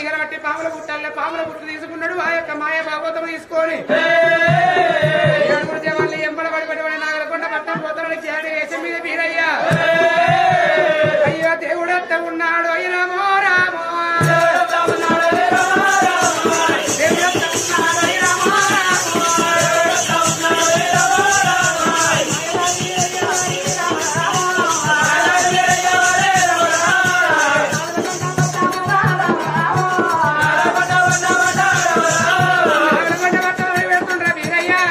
తీగల బట్టి పాముల పుట్టాలే పాముల పుట్టు తీసుకున్నాడు ఆ యొక్క మాయ భాగవతం తీసుకొని ఏడుగురు జవాన్లు ఎంబడ పడి పడి పడి నాగలకొండ పట్టం పోతాడు చేడి వేసి మీద వీరయ్యా అయ్యో దేవుడత్త ఉన్నాడు అయ్య రామో రామో దేవుడత్త ఉన్నాడు అయ్య రామో రామో నాగలకొండ పట్టం పెడుతుండ్రా వీరయ్యా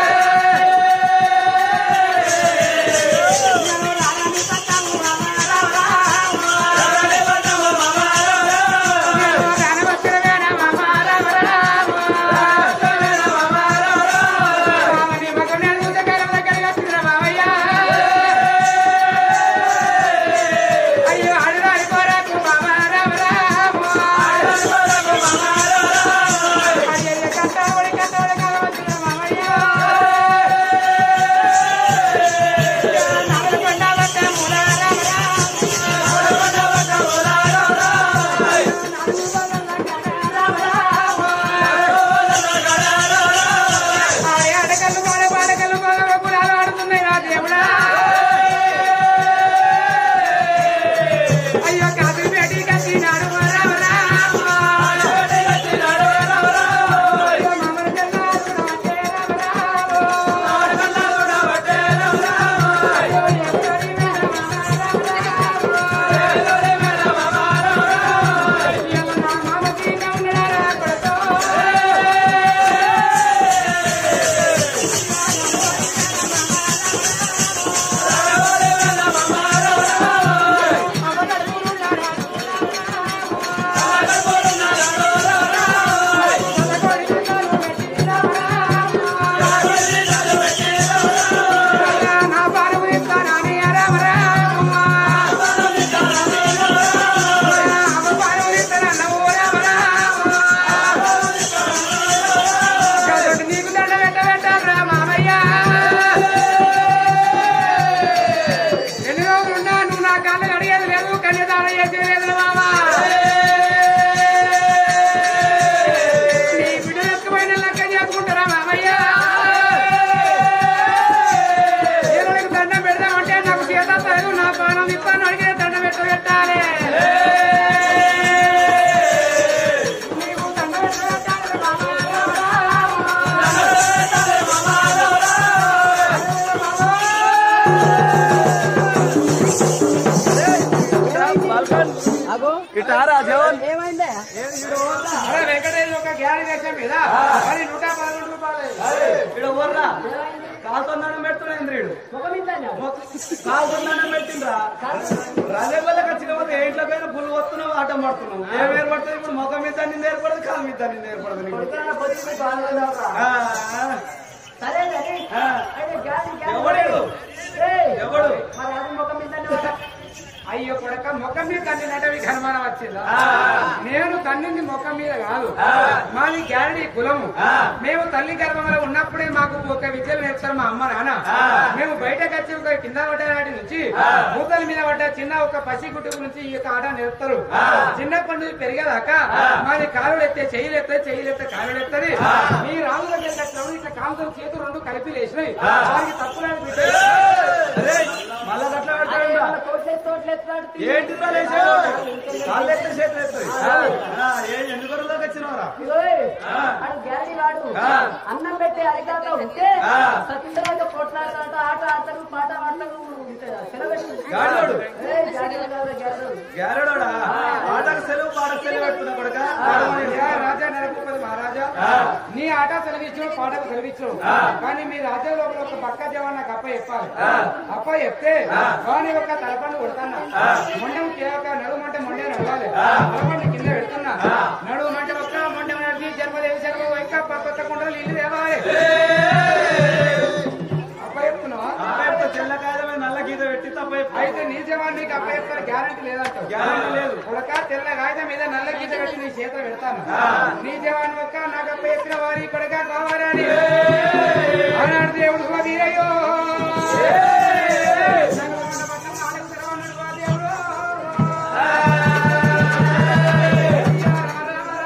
ఆడకల్లు గోడ పాడకల్లు గోడ కులాలు ఆడుతున్నాయి రా దేవుడా అయ్యో కాదు పెట్టి కట్టినాడు రామ రామ అయ్యో మామూలు కన్నాడు రామటే రామ రామ అయ్యో ఎవరి మీద రామ రామ అయ్యో నా మామకి కన్నడ కొడతో నా పాలు ఇస్తానని రామ రామ అమ్మ పాలు ఇస్తానన్నవు రామ రామ కాబట్టి నీకు దండ పెట్ట పెట్టారా మామయ్య ఎన్ని రోజులున్నా నువ్వు నా కళ్ళు అడిగేది లేదు కన్యదానం చేసేది లేదు మామా నీ బిడ్డలు ఎక్కువైన లెక్క చేసుకుంటారా మామయ్య ఏదైనా దండం పెడదామంటే నాకు చేత తరగదు నా పానం ఇస్తాను అడిగే దండం పెట్ట పెట్టాలి నీకు దండం పెట్ట పెట్టాలి ఇటారా జవన్ ఏమైందే అరే వెంకటేష్ ఒక గ్యారీ దేశం మీద మరి నూట పదకొండు రూపాయలు ఇక్కడ వర్రా కాలుతున్నాను పెడుతున్నా ఇంద్రియుడు ముఖం ఇంతనే కాలుతున్నాను పెట్టిండ్రా రాజే వల్లకి వచ్చిన ఏ ఇంట్లో పైన పుల్లు వస్తున్నావు ఆటం పడుతున్నావు ఏం ఏర్పడుతుంది ఇప్పుడు ముఖం మీద నింద ఏర్పడదు కాలు మీద నింద ఏర్పడదు నీకు ఆ, సరే సరే ఆ, అయితే గాలి గాలి ఎవడు ఏయ్, ఎవడు మరి అది ముఖం ఇంతనే అయ్యో కొడక ముఖం మీద కన్నినట్టు మీకు అనుమానం వచ్చిందా ఆ. నేను కన్నింది ముఖం మీద కాదు ఆ. మాది గ్యారడీ కులము ఆ. మేము తల్లి గర్భంలో ఉన్నప్పుడే మాకు ఒక విద్యలు నేర్పుతారు మా అమ్మ నాన్న ఆ. మేము బయటకు వచ్చి ఒక కింద పడ్డ నాటి నుంచి ఆ. మూతల మీద పడ్డ చిన్న ఒక పసి గుట్టుకు నుంచి ఈ యొక్క ఆట నేర్పుతారు ఆ. చిన్నప్పటి నుంచి పెరిగేదాకా ఆ. మాది కాలులు ఎత్తే చెయ్యిలు ఎత్తే చెయ్యిలు ఎత్తే కాలులు ఎత్తది మీ రాజు దగ్గర కట్టినప్పుడు ఇట్లా కాంతం చేతులు రెండు కలిపి లేచినాయి ఆ. వారికి తప్పులేదు బిడ్డ అరే మళ్ళా అట్లా పెడతాడు తోట్లేదు తోట్లేదు ఏంటి లేచావు కాళ్ళు ఎత్తే చేతులు ఎత్తాయి ఆ, ఏ ఎన్ని గొర్రెలకు వచ్చినవరా ఆ. అడు గ్యారీ వాడు ఆ. అన్నం పెట్టే అధికారులు ఉంటే ఆ. సత్యంగా కొట్లాడతాడు ఆట ఆడతాడు పాట ఆడతాడు గాడివాడు. సెలవు గ్యారెడోడా ఆటకు సెలవు పాటకు సెలవు పెట్టుకున్నా కొడుక యా రాజా నరభూపతి మహారాజా నీ ఆట సెలవిచ్చు పాటకు సెలవిచ్చు కానీ మీ రాజ్యం లోపల ఒక పక్క జవాన్ నాకు అప్ప చెప్పాలి అప్ప చెప్తే వాని ఒక తలపండు కొడతాను మొండం కేక నడుమంటే మొండే నడవాలి తలపండు కింద పెడుతున్నా నడుమంటే ఒక్క మొండం నడిచి జన్మదేవి జన్మ ఇంకా కొత్త కుండలు ఇల్లు తేవాలి అప్ప చెప్తున్నావా అబ్బాయి తెల్ల కాయల మీద నల్ల గీత పెట్టి తప్ప అయితే నీ జవాన్ నీకు అప్ప చెప్తారు గ్యారంటీ లేదంటావు గ్యారెంటీ లేదు ఉడక తెల్ల కాగితం మీద నల్ల గీత కట్టి నీ చేత పెడతాను నీ జవాన్ ఒక్క నాకు అప్ప చెప్పిన వారి కొడక కావాలని ఆనాడు దేవుడు వీరయ్యో దేవుడు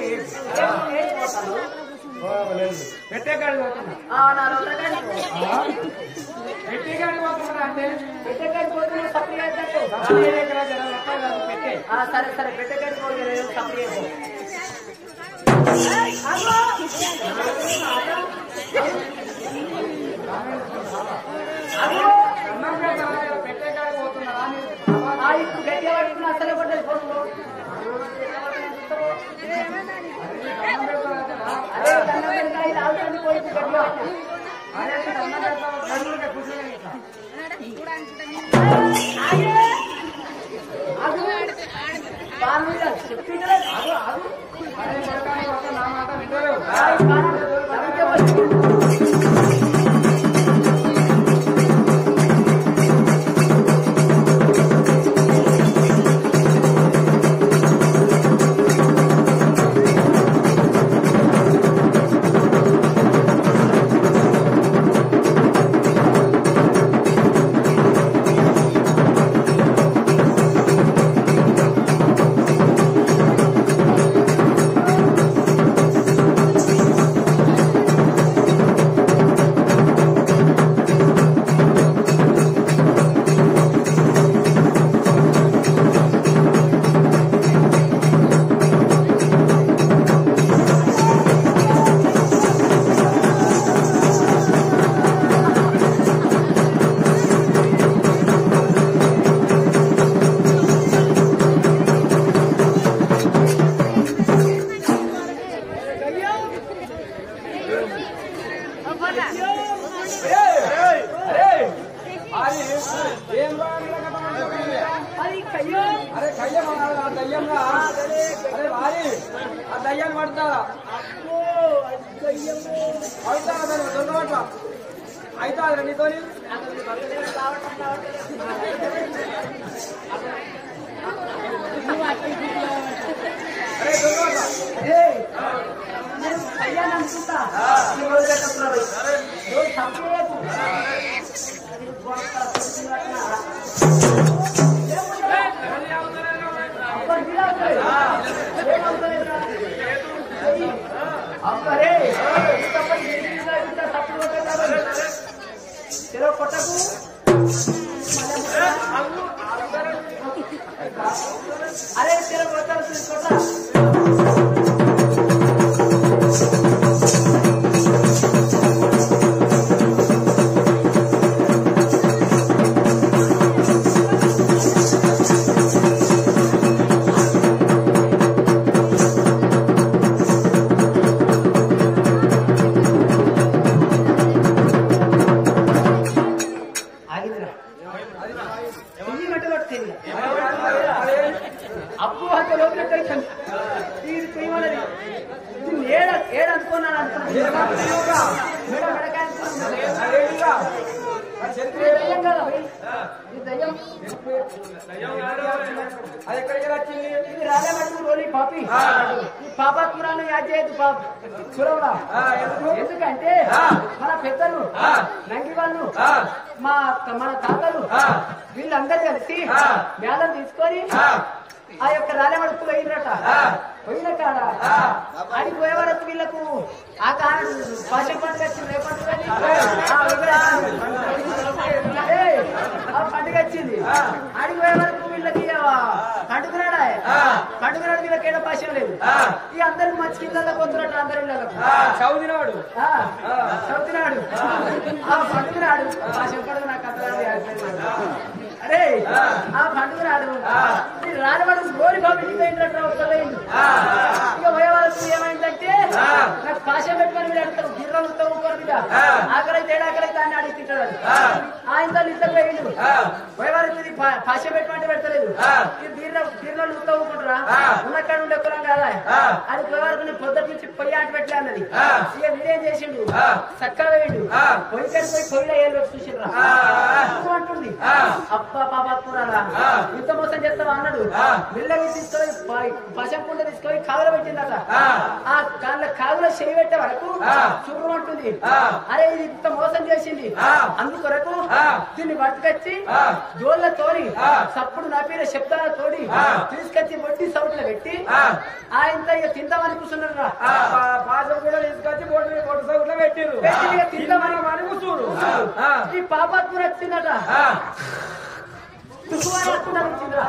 ఏడు ఏడు పోతాను పెట్టే కాడికి పోతున్నా ఆ, నా రొట్టెకాడికి పో. పెట్టే కాడికి పోతున్నా అంటే పెట్టెకాడికి పోతున్నా సప్లై చేద్దాం రాజు ఏ దగ్గర జర లెక్క కాదు, పెట్టే ఆ, సరే సరే పెట్టెకాడికి పోయి సప్లై చేద్దాం అన్నం పెడతారా? పెట్టే కాడికి పోతున్నారా అని ఆ, ఇప్పుడు గట్టిగా పట్టుకుని అసలే పడ్డది ఫోన్లో. అన్నం పెడతారా? అదే కన్నం వెనక ఇది ఆగుతుంది కొడుకు గట్టిగా పట్టు. అరే అన్నం పెడతారా? నలుగురికి కూర్చోని ఇట్లా. బాగా మీద చెప్పిండ్రా? ఆగు, ఆగు. అరే కొడకాని కొడక నా మాట వింటలేవు. ఆ, ఈ బాగా నవ్వుతే వచ్చి. ఏం బాగా కథ అది కయ్యో. అరే కయ్యం అన్నాడు, ఆ దయ్యంగా అరే వారి ఆ దయ్యాన్ని పడతా అవుతా దాన్ని దొంగబట్ల అయితే అది నీతోని అరే దొంగబట్ల ఏయ్, నేను కయ్యాన్ని అనుకుంటా. ఈ రోజు కట్టకున్నాడు. రోజు తప్పేయకు. అది గొప్ప తెలిసినట్లా. అబ్బా, నీలాగే. ఏమవుతాయిరా? ఏయ్, అబ్బా రే. ఇంతపై నీలా ఇంత తప్పులు కొట్టేదాన్ని. చెరో కొట్టకు అరే చెరో కొట్టాల్సి కొట్ట ఆగిందిరా ఎన్ని గంటలు పట్టింది అప్పు అంత లోపల తీరు చేయమన్నది దీన్ని ఏడ ఏడ అనుకున్నాను అనుకున్నాను మేడం మెడకాయ దయ్యం కదా భయ్. ఈ దయ్యం అది ఎక్కడికి వచ్చింది ఇది రాజా మడుగు రోలి పాపి ఈ పాపాత్మురాలు యాద్ చేయదు పాప సురవురా ఆ, ఎందుకు? ఎందుకంటే ఆ. మన పెద్దలు ఆ. నంగి వాళ్ళు ఆ. మా మన తాతలు ఆ. వీళ్ళందరూ కలిసి ఆ. మేళం తీసుకొని ఆ. ఆ యొక్క రాజమడుకు పోయినట ఆ. పోయిన కాడ ఆ. ఆడికి పోయే వరకు వీళ్ళకు ఆ కాదు భాష పండుగ వచ్చింది రేపు పండుగ అని. ఆ, విగ్రహాలు. ఏయ్, ఆ పండుగ వచ్చింది ఆడికి పోయే వరకు వీళ్ళకి ఆ పండుగ నాడా ఆ. పండుగ నాడు వీళ్ళకి ఏదో భాష లేదు ఆ. ఇక అందరికి మంచి కింద పోతున్నట్టు అందరి ఇళ్ళకు చౌదినవాడు ఆ, చదువుతున్నాడు ఆ పండుగ నాడు ఆ చెప్పడు నాకు అర్థం అరే ఆ పండుగ నాడు ఈ రాజవాడు గోరి బాబు పోయినట్టు ఒక్కలేదు ఇక పోయే వాళ్ళకు ఏమైందంటే నాకు పాశ పెట్టుకొని మీరు అడుగుతారు గిర్రం తవ్వుకోరు మీద ఆకలైతే ఏడాకలైతే అని అడిగి తింటాడు ఆయన తల్లి ఇద్దరు పోయిండు పోయే వారికి ఇది పా- పాశ పెట్టమంటే పెడతలేదు ఈ గిర్ర గిర్రలు తవ్వుకుంటారా ఉన్నక్కడ ఉండే కులం కదా అది పోయే వరకు నేను పొద్దుటి నుంచి పొయ్యి ఆట పెట్టలే అన్నది ఇక మీరేం చేసిండు చక్కగా వేయండు పొయ్యి కడి పోయి పొయ్యిలో ఏళ్ళు పెట్టి చూసిండ్రా అంటుంది అబ్బా పాపా కూరరా ఇంత మోసం చేస్తావా అన్నాడు మెల్లగా తీసుకొని ప- పశం కుండ తీసుకొని కాగుల పెట్టిందట ఆ కాళ్ళ కాగుల చేయి పెట్టే వరకు చుర్రు అంటుంది అరే ఇది ఇంత మోసం చేసింది అందుకొరకు దీన్ని పట్టుకొచ్చి జోళ్ళతోని సప్పుడు నపిన శబ్దాలతోని తీసుకొచ్చి వడ్డీ సౌట్లో పెట్టి ఆయన ఇక తిందామని కూర్చున్నారు రా. పాసం కూడా తీసుకొచ్చి బొట్టు బొట్టు సౌట్లో పెట్టిరు పెట్టి ఇక తిందామని అని కూర్చోడు ఈ పాపాత్మ వచ్చిందట తుఫాను వస్తుందని వచ్చిందిరా.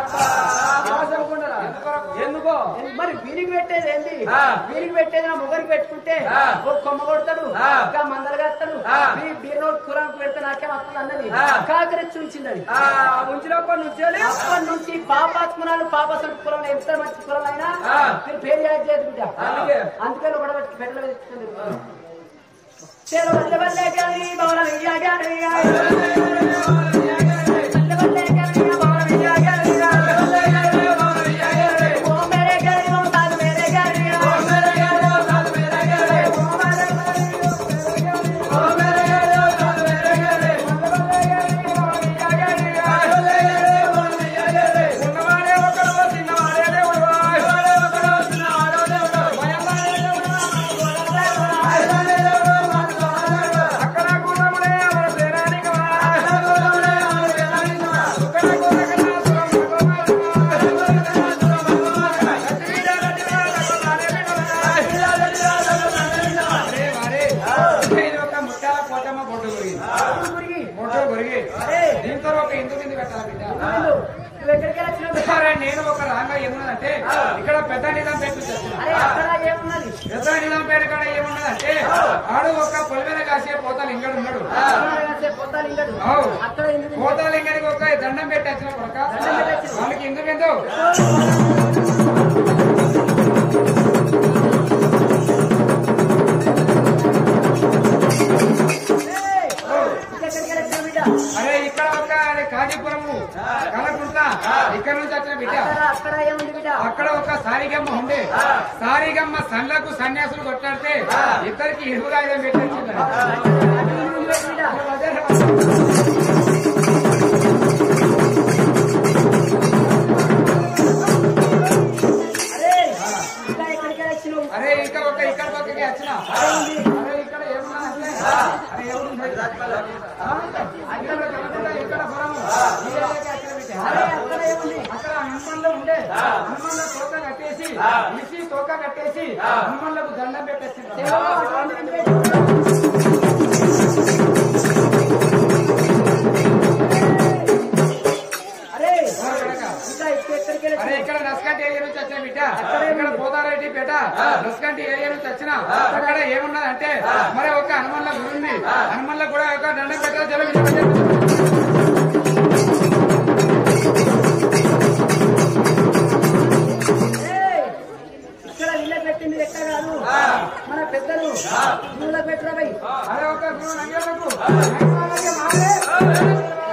ఎందుకో మరి వీరికి పెట్టేది ఏంది ఆ. వీరికి పెట్టేది నా ముగ్గురికి పెట్టుకుంటే ఆ. ఓ కొమ్మ కొడతాడు ఆ. ఇంకా మందలు కాస్తాడు ఆ. మీ బీరో కురానికి పెడితే నాకేం వస్తుంది అన్నది ఆ. కాకరించి ఉంచింది ఆ, ఉంచినప్పటి నుంచి అప్పటి నుంచి పాపాత్మనాలు పాపసం కులం ఎంత మంచి కులం అయినా ఆ. మీరు పేరు యాడ్ చేయదు బిడ్డ అందుకే. అందుకే కూడా పెట్టలు పెట్టుకుంది చేలో వల్ల వల్లే కానీ భవనం ఇయ్యా కానీ వల్ల వల్లే కానీ భవనం ఇయ్యా కానీ ఓ మేరే గారి ఓ సాధు మేరే గారి ఓ మేరే గారి ఓ సాధు మేరే గారి ఓ మేరే గారి ఓ మేరే గారి ఓ సాధు మేరే గారి వల్ల వల్లే గారి భవనం ఇయ్యా గారి ఉన్నవాడే ఒకడు చిన్నవాడే దేవుడు ఉన్నవాడే ఒకడు చిన్నవాడే దేవుడు అక్కడ గుణములే అవర సేనానికి వా. అక్కడ గుణములే అవర సేనానికి వా. అక్కడ గుణకన్నా సురం భగవానుడా. లక్ష్మీదా లక్ష్మీదా లక్ష్మీదానే వినోదా. అరే వారే. ఇది ఒక ముత్యాల పోచమ్మ బొట్టు గురిగింది. బొట్టు గురిగి. దీంతో ఒక ఇందు బిందు పెట్టాలి బిడ్డ నువ్వు ఎక్కడికి వచ్చినావు సరే నేను ఒక రాగా ఏమున్నదంటే ఇక్కడ పెద్ద నిజాం పెట్టు తెచ్చిన. అరే అక్కడ ఏమున్నది పెద్ద నిజాం పేట కాడ ఏమున్నదంటే ఆడు ఒక పొలిమేర కాసే పోతాలు ఇంగడు ఉన్నాడు పొద్దాలు ఇంగడు అవు. అక్కడ ఎందుకు పోతాలు ఇంగడికి ఒక దండం పెట్టి వచ్చిన కొడక దండం పెట్టి వచ్చిన. వాళ్ళకి ఎందుకు ఎందుకు ఏయ్! ఇంకెక్కడికి వచ్చినావు బిడ్డ అరే ఇక్కడ ఒక అరే కాజీపురము కలకుంట ఇక్కడ నుంచి వచ్చిన బిడ్డ అక్కడ అక్కడ ఏముంది బిడ్డ అక్కడ ఒక సారిగమ్మ ఉండే సారిగమ్మ సండ్లకు సన్యాసులు కొట్టాడితే ఇద్దరికి ఇరువురు ఆయుధం పెట్టించింది అటు ఇటు ఉంది బిడ్డ అరే ఇంకా ఎక్కడికి వచ్చినావు అరే ఇంకా ఒక ఇక్కడ పక్కకి వచ్చిన అరే ఇక్కడ ఏమన్నా అట్లే? అరే ఎవరు ఆ? అక్కడ కలకుంట, ఇక్కడ పొలము. ఈ ఏరియాకి వచ్చిన బిడ్డ. అరే అక్కడ ఏముంది అక్కడ హనుమాన్లో ఉండే హనుమాన్లో తోక కట్టేసి ఇసి తోక కట్టేసి హనుమాన్లకు దండం పెట్టేసింది ఏమో అటు ఇటు ఉంది. అరే ఇంకా ఎక్కడికి అరే ఇక్కడ నస్కంటి ఏరియా నుంచి వచ్చిన బిడ్డ ఇక్కడ పోతారెడ్డి పేట నస్కంటి ఏరియా నుంచి వచ్చిన అక్కడ ఏమున్నదంటే మరి ఒక హనుమన్ల గుడి ఉంది హనుమన్ల కూడా ఒక దండం పెట్ట ఏయ్! ఇక్కడ ఇళ్ళ పెట్టింది ఎక్క కాదు మన పెద్దలు నువ్వుల పెట్టరా భయ్ అరే ఒక గురువు నంగేలకు నంగేలకు మారే.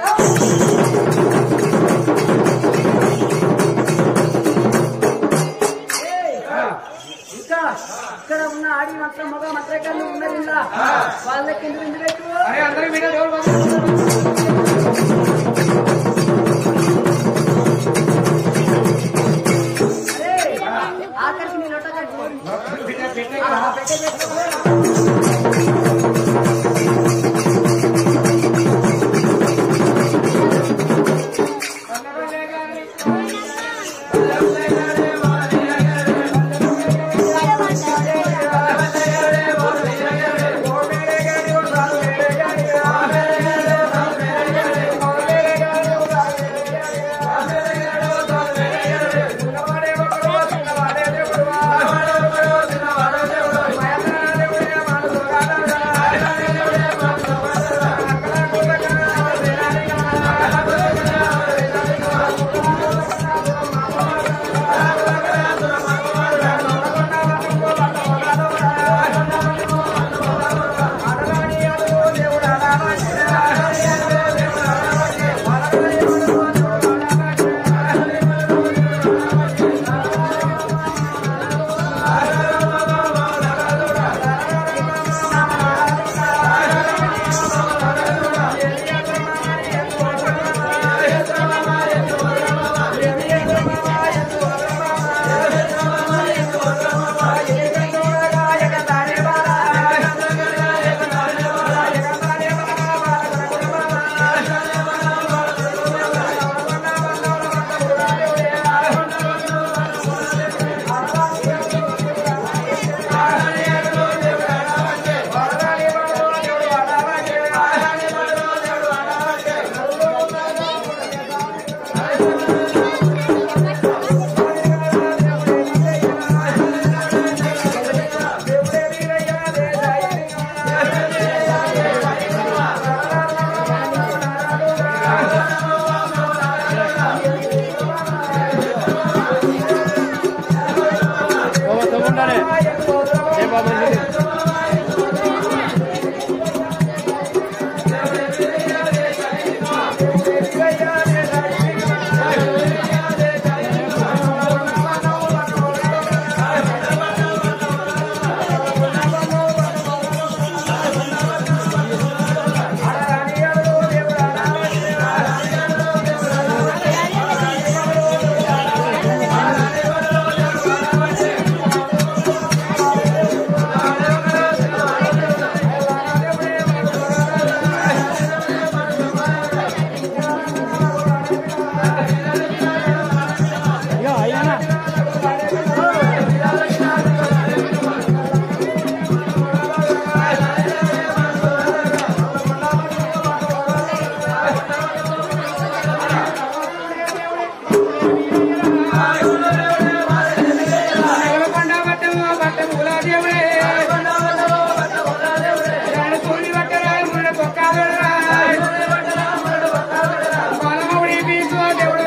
ఏయ్! ఇంకా ఇక్కడ ఉన్న ఆడి మాత్రం మగ మంత్రకాలు ఉన్నది ఇలా వాళ్ళకి ఎందుకు ఎందుకు పెట్టు అరే అందరి మీద డోర్ బంద్. అరే ఆఖరికి నీ లొట్ట కట్టు బిడ్డ పెట్టే ఆ, కదా. పెట్టే పెట్టు. కన్నడలే గాని. చిన్నవాడే దేవుడు పండ పట్టము పట్టము దేవుడే సూర్యుని పట్టరాయి మురడి పొక్కాదరాయి మనమౌడి పీసు దేవుడు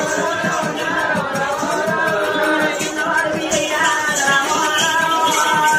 రామ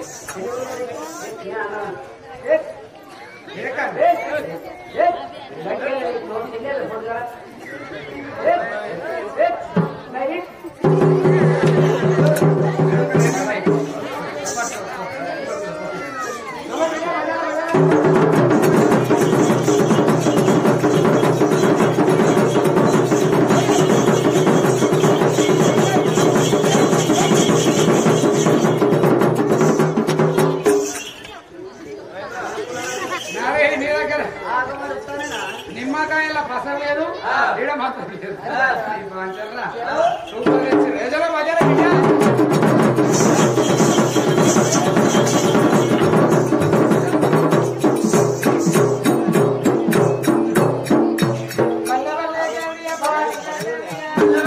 ఏకండి నారాయణ నీ దగ్గర నిమ్మకాయల పసరు లేదు ఈడ మాత్రం లేదు ఈ బాంచర్రా. సూపర్ తెచ్చి రేజలో బజారా బిడ్డ. వల్ల వల్ల గౌరియ బాల.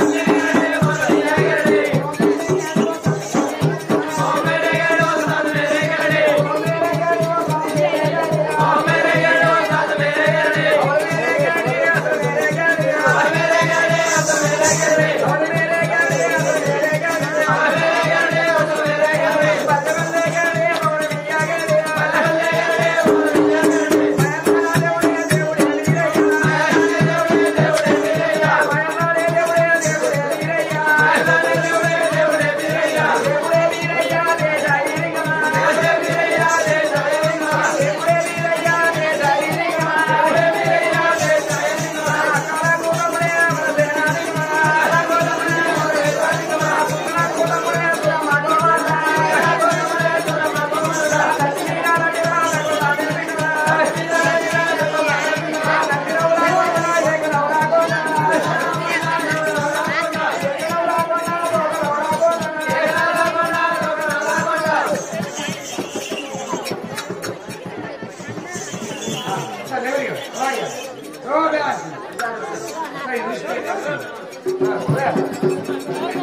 Sale, oiga, vaya. No, vean. Ay, no estoy. Ah, vea.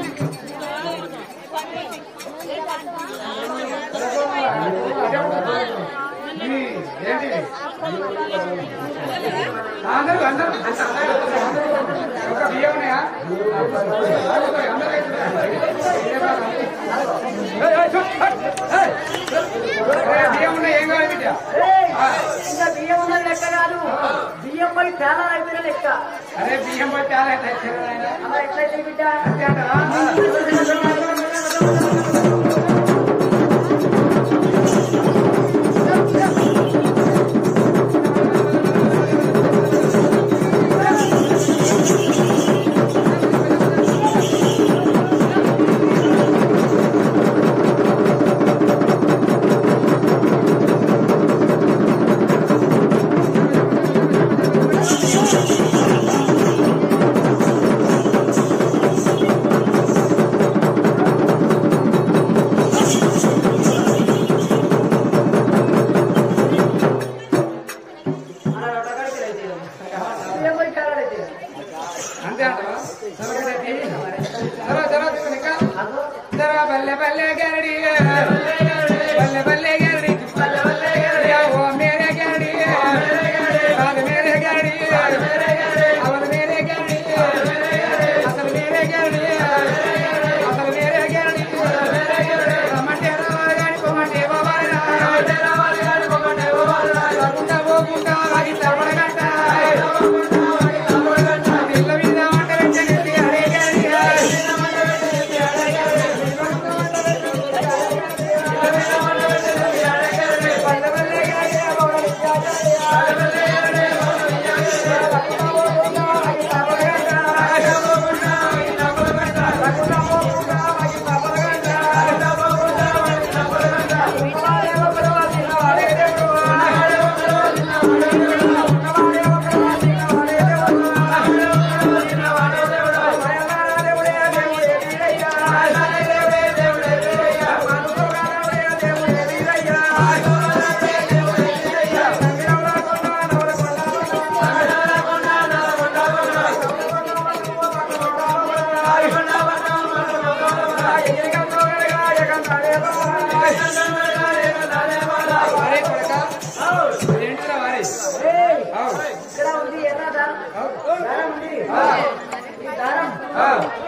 ఈ, ఏంటిది? అందరూ అందరూ ఒక బియ్యం ఉన్నాయా అందరూ బియ్యం ఉన్నాయి ఏం కావాలి బిడ్డ ఇంకా బియ్యం ఉన్నది లెక్క కాదు బియ్యం పై చాలా అయిపోయిన లెక్క అరే బియ్యం పట్టి చాలా తెచ్చారు ఆయన అలా ఎట్లయితే బిడ్డ అంతే అంటారా బియ్యం పై చాలా అయితే అంతే అంటారా తర్వాత తర్వాత ఇంకా జరా బల్లె బల్లె గరడి బల్లె బల్లె గరడి బల్లె బల్లె గరడి ఓ మేరే గరడి అది మేరే గరడి అవల మేరే గరడి అసలు మేరే గరడి అసలు మేరే గరడి రమ్మంటే రావాలి కానీ పొమ్మంటే పోవాలి రమ్మంటే రావాలి కానీ పొమ్మంటే పోవాలి రాకుండా పోకుండా వాగి తప్పడగంట ఇళ్ళ మీద వంట పెట్టండి అడే గరడి ఏంటిరా వారి ఏయ్, అవు ఇక్కడ ఉంది ఎర్ర దారం దారం ఉంది ఆ. ఈ దారం ఆ.